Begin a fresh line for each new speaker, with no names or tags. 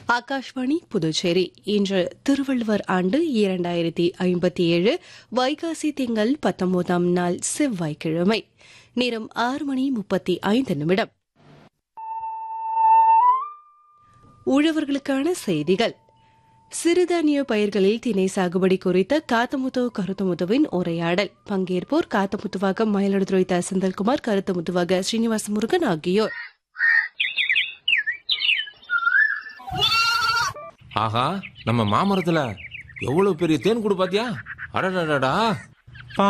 ஆகாஷ்வாணி புதுச்சேரி இன்று திருவள்ளுவர் ஆண்டு இரண்டாயிரத்தி ஐம்பத்தி ஏழு வைகாசி திங்கள் பத்தொன்பதாம் நாள் செவ்வாய்க்கிழமை நேரம் ஆறு மணி முப்பத்தி ஐந்து நிமிடம் உழவர்களுக்கான செய்திகள் சிறுதானிய பயிர்களில் திணை சாகுபடி குறித்த காத்தமுத்து கருத்துமுத்துவின் உரையாடல் பங்கேற்போர் காத்தமுத்துவாக மயிலாடுதுறை த செந்தில்குமார் கருத்துமுத்துவாக ஸ்ரீனிவாச முருகன் ஆகியோர்
ஆஹா நம்ம மாமரத்துல எவ்வளவு பெரிய தேன் கூடு பாத்தியா அடடடடா